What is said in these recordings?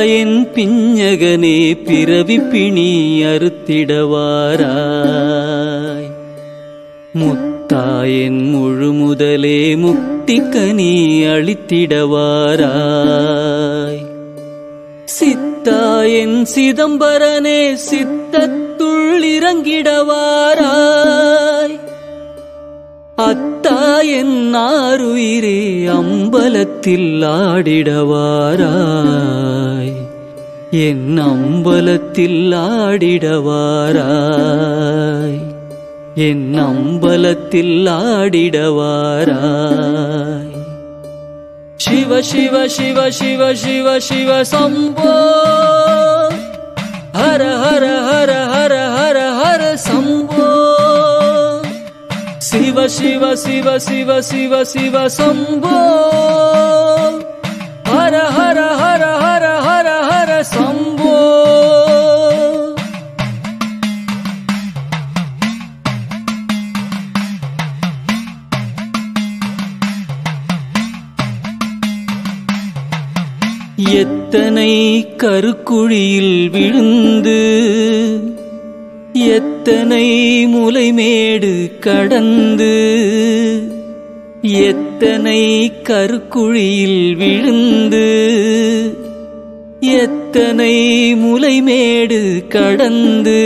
பித்தாயன் பிஞ்சகனே பிறவி பிணி அறுத்திடவாராய் முத்தாயன் முழு முதலே முக்திக்கனி அளித்திடவாராய் சித்தாயன் சிதம்பரனே சித்தத்துள் இறங்கிடவாராய் அத்தாயன் ஆறுயிரே அம்பலத்தில் ஆடிடவாராய் என் அம்பலத்தில் ஆடிடவாராய் என் அம்பலத்தில் ஆடிடவாராய் சிவ சிவ சிவ சிவ சிவ சிவ சம்போ ஹர ஹர ஹர ஹர ஹர ஹர சம்போ சிவ சிவ சிவ சிவ சிவ சிவ சம்போ ஹர ஹர ஹர ஹர ஹர ஹர சம்போ எத்தனை கருக்குழியில் விழுந்து எத்தனை முலைமேடு கடந்து எத்தனை கருக்குழியில் விழுந்து எத்தனை முலைமேடு கடந்து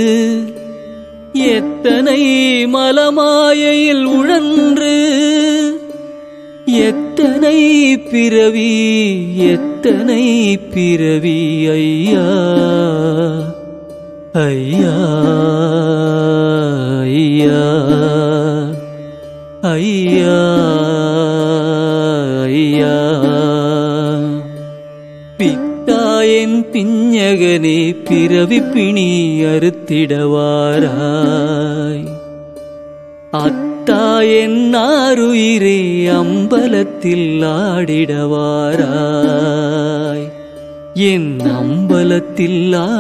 எத்தனை மலமாயையில் உழன்று எத்தனை பிறவி எத்தனை பிறவி ஐயா ஐயா ஐயா ஐயா ஐயா பித்தாயன் பிஞ்சகனே பிறவி பிணி அறுத்திடவாராய் அத்தாயன் ஆறுயிரே அம்பலத்தில் ஆடிடவாராய் என் அம்பலத்தில்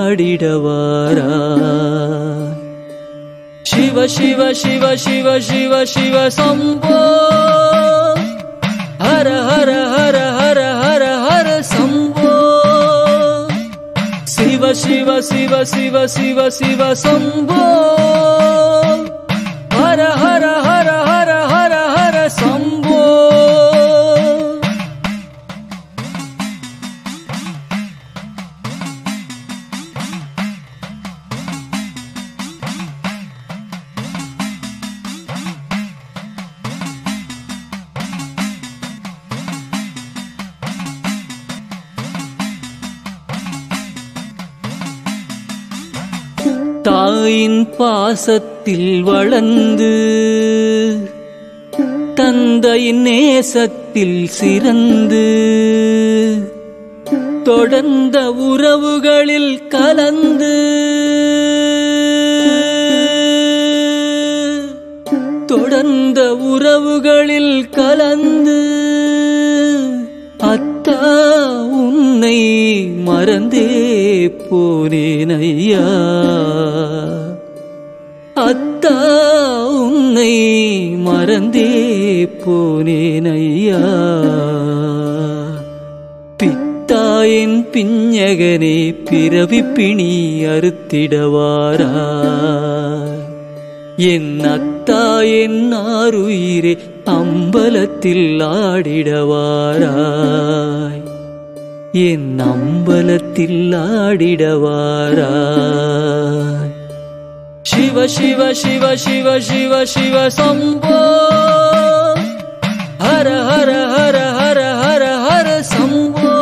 ஆடிடவாராய் சிவ சிவ சிவ சிவ சிவ சிவ சம்போ ஹர ஹர ஹர ஹர ஹர ஹர சம்போ சிவ சிவ சிவ சிவ சிவ சிவ சம்போ ஹர ஹர ஹர ஹர ஹர ஹர சம்போ தாயின் பாசத்தில் வளர்ந்து தந்தையின் நேசத்தில் சிறந்து தொடர்ந்த உறவுகளில் கலந்து தொடர்ந்த உறவுகளில் கலந்து அத்தா உன்னை மறந்தே போனேன் ஐயா அத்தா உன்னை மறந்தே போனேன் ஐயா பித்தாயின் பிஞ்சகனே பிறவி பிணி அறுத்திடவாராய் என் அத்தா என் ஆறுயிரே அம்பலத்தில் ஆடிடவாராய் என் அம்பலத்தில் ஆடிடவாராய் சிவ சிவ சிவ சிவ சிவ சிவ சம்போ ஹர ஹர ஹர ஹர ஹர ஹர சம்போ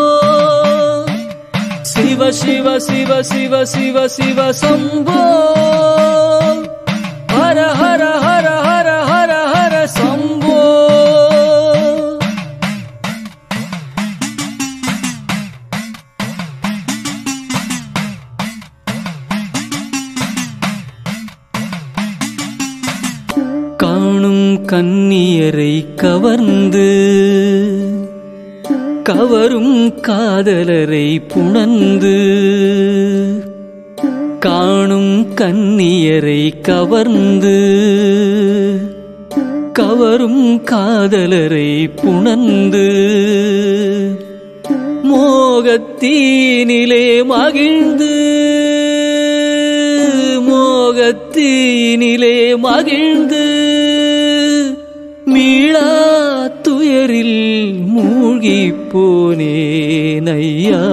சிவ சிவ சிவ சிவ சிவ சிவ சம்போ ஹர ஹர ஹர ஹர ஹர ஹர சம்போ காணும் கன்னியரை கவர்ந்து கவரும் காதலரை புணர்ந்து காணும் கன்னியரை கவர்ந்து கவரும் காதலரை புணர்ந்து மோக மோகத்தீனிலே மகிழ்ந்து மோகத்தீனிலே மகிழ்ந்து மீளா துயரில் மூழ்கிப் போனேனையா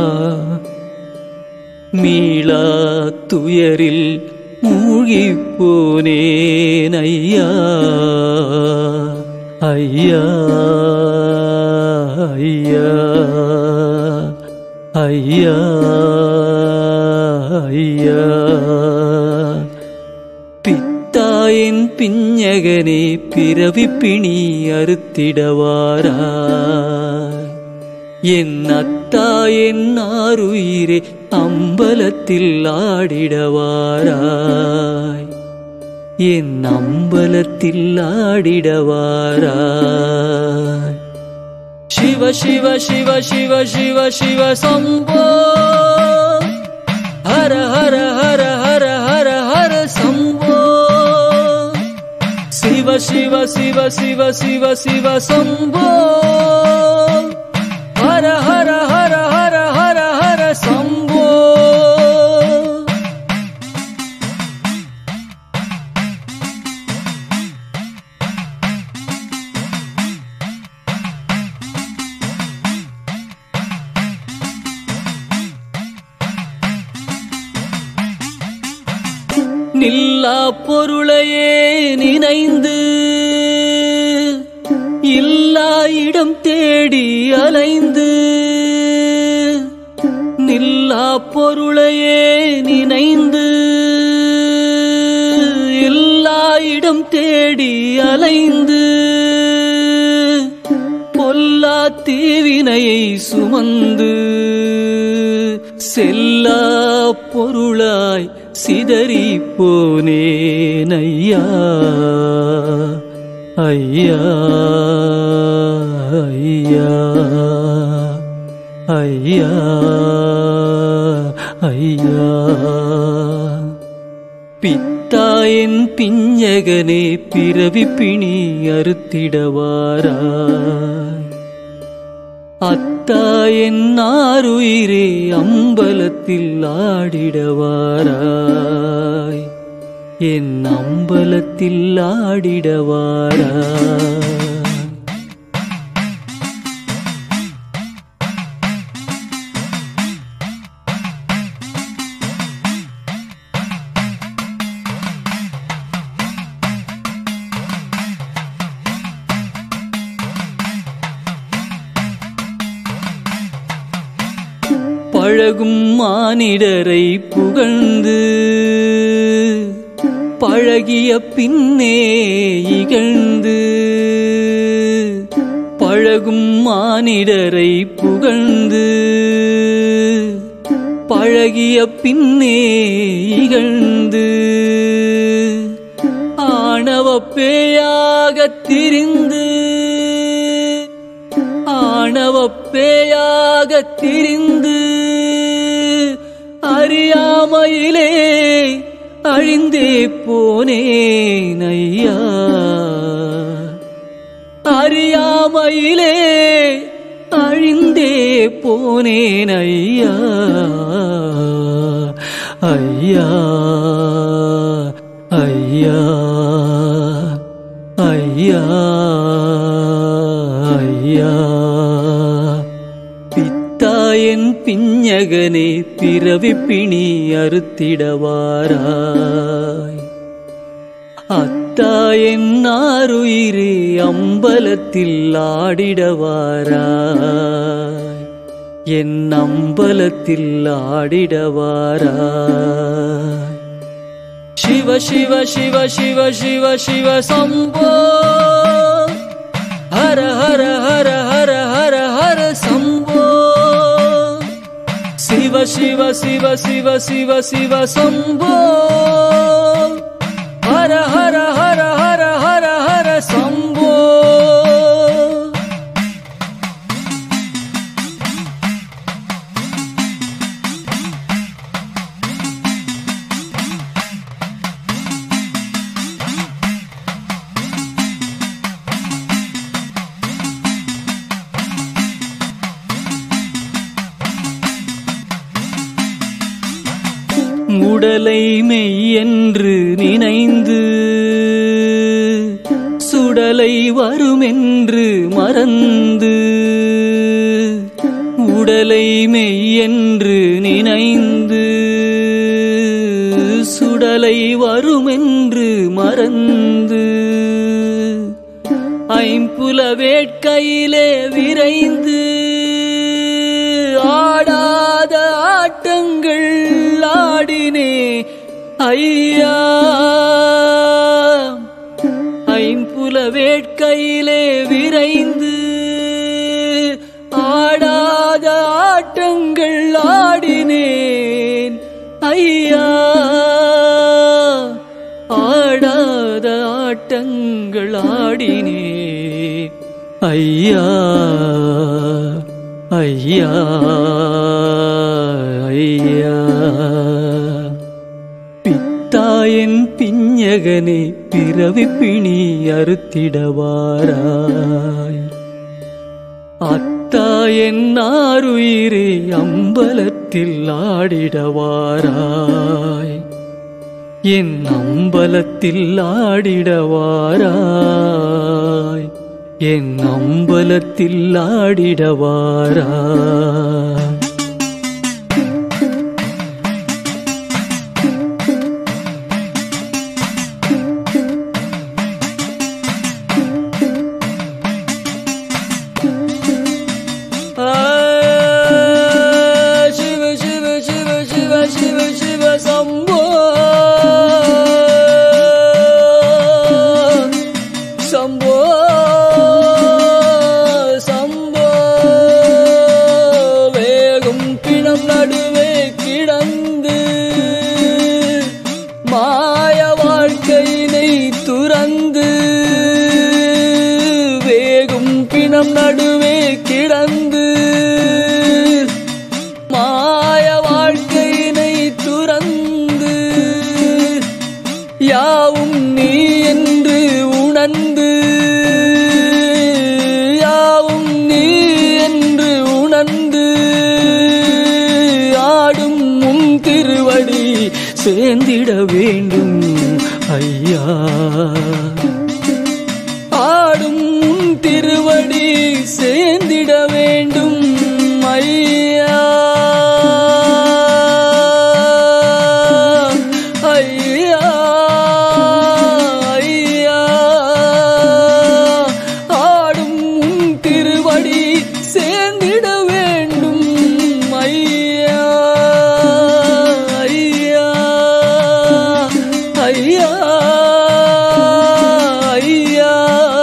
மீளா துயரில் மூழ்கிப் போனேனையா ஐயா ஐயா ஐயா ஐயா பித்தாயின் பிஞகனே பிறவி பிணி அறுத்திடவாரா என் அத்தா என் ஆருயிரே அம்பலத்தில் ஆடிடவாராய் என் அம்பலத்தில் ஆடிடவாராய் சிவ சிவ சிவ சிவ சிவ சிவ சம்போ ஹர ஹர ஹர ஹர ஹர ஹர சம்போ சிவ சிவ சிவ சிவ சிவ சிவ சம்போ ஹர ஹர ஹர ஹர ஹர ஹர சம்போ நில்லா பொருளையே நினைந்து இல்லா இடம் தேடி அலைந்து நில்லா பொருளையே நினைந்து இல்லா இடம் தேடி அலைந்து பொல்லா தீவினையை சுமந்து செல்லா பொருளாய் சிதறி போனேன் ஐயா ஐயா ஐயா ஐயா ஐயா பித்தாயின் பிஞகனே பிறவி பிணி அறுத்திடவாராய் அத்தா என் ஆருயிரே அம்பலத்தில் ஆடிடவாராய் என் அம்பலத்தில் ஆடிடவாராய் பழகும் மானிடரை புகழ்ந்து பழகிய பின்னே இகழ்ந்து பழகும் மானிடரை புகழ்ந்து பழகிய பின்னே இகழ்ந்து ஆணவ பேயாகத் திரிந்து ஆணவ பேயாகத் திரிந்து அறியாமையிலே அழிந்தே போனேன் ஐயா அறியாமையிலே அழிந்தே போனேன் ஐயா ஐயா ஐயா ஐயா ஐயா பித்தாயின் பிஞகனே பிறவி பிணி அறுத்திடவாராய் அத்தா என் ஆருயிரே அம்பலத்தில் ஆடிடவாராய் என் அம்பலத்தில் ஆடிடவாராய் சிவ சிவ சிவ சிவ சிவ சிவ சம்போ ஹர ஹர ஹர ஹர ஹர ஹர சம்போ சிவ சிவ சிவ சிவ சிவ சிவ சம்போ ஹர ஹர ஹர ஹர ஹர ஹர சம்போ உடலை மெய்யென்று நினைந்து சுடலை வருமென்று மறந்து உடலை மெய்யென்று நினைந்து சுடலை வருமென்று மறந்து ஐம்புல வேட்கையிலே விரைந்து ஆடாத ஆட்டங்கள் ஆடினே ஐயா ஐம்புல வேட்கையிலே விரைந்து ஆடாத ஆட்டங்கள் ஆடினேன் ஐயா ஆடாத ஆட்டங்கள் ஆடினேன் ஐயா ஐயா ஐயா பித்தாயன் பிஞகனே பிறவி பிணி அறுத்திடவாராய் அத்தாயன் ஆறுயிரே அம்பலத்தில் ஆடிடவாராய் என் அம்பலத்தில் ஆடிடவாராய் என் அம்பலத்தில் ஆடிடவாராய் சிவ சிவ சிவ சிவ சிவ சிவ சம்போ சம்போ சம்போ வேகும் பிணம் நடுவே கிடந்து மாய வாழ்க்கையினை துறந்து வேகும் பிணம் நடுவே கிடந்து மாய வாழ்க்கையினை துறந்து யாவும் நீ என்று உணர்ந்து யாவும் நீ என்று உணர்ந்து ஆடும் முன் திருவடி சேர்ந்திட வேண்டும் ஐயா ஆடும் உன் திருவடி சேர்ந்திட வேண்டும் ஐயா ஐயா ஐயா ஆடும் உன் திருவடி சேர்ந்திட வேண்டும் ஐயா ஐயா ஐயா ஐயா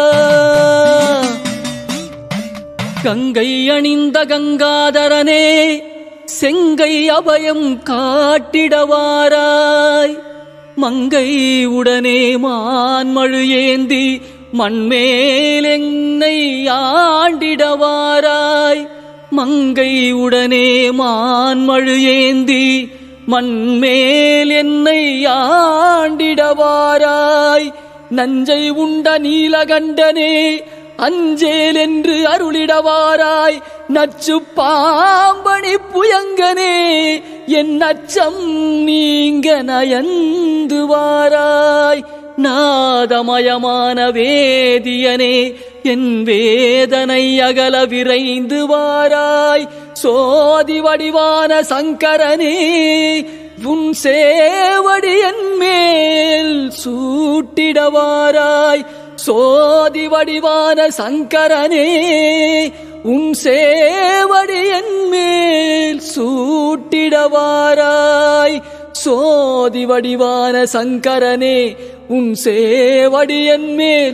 கங்கை அணிந்த கங்காதரனே செங்கை அபயம் காட்டிடவாராய் மங்கை உடனே மான்மழு ஏந்தி மண்மேல் என்னை ஆண்டிடவாராய் மங்கை உடனே மான்மழு ஏந்தி மண்மேல் என்னை ஆண்டிடவாராய் நஞ்சை உண்ட நீலகண்டனே அஞ்சேல் என்று அருளிடவாராய் நச்சு பாம்பணி புயங்கனே என் அச்சம் நீங்க நயந்து வாராய் நாதமயமான வேதியனே என் வேதனை அகல விரைந்து வாராய் சோதி வடிவான சங்கரனே உன் சேவடி என் மேல் சூட்டிடவாராய் சோதி வடிவான சங்கரனே உன் சேவடி என் மேல் சூட்டிடவாராய் சோதி வடிவான சங்கரனே உன் சேவடி என் மேல்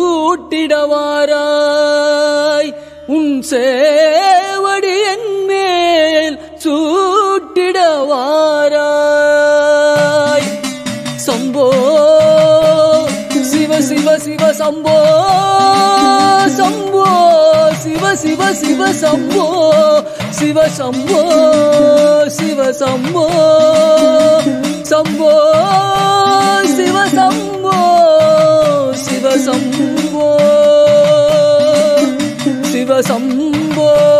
சூட்டிடவாராய் உன் சேவடி என் மேல் சூட்டிடவாராய் சம்போ சிவ சிவ சிவ சம்போ சம்போ சிவ சிவ சிவ சம்போ சிவ சம்போ சிவ சம்போ சம்போ சிவ சம்போ சிவ சம்போ சிவ சம்போ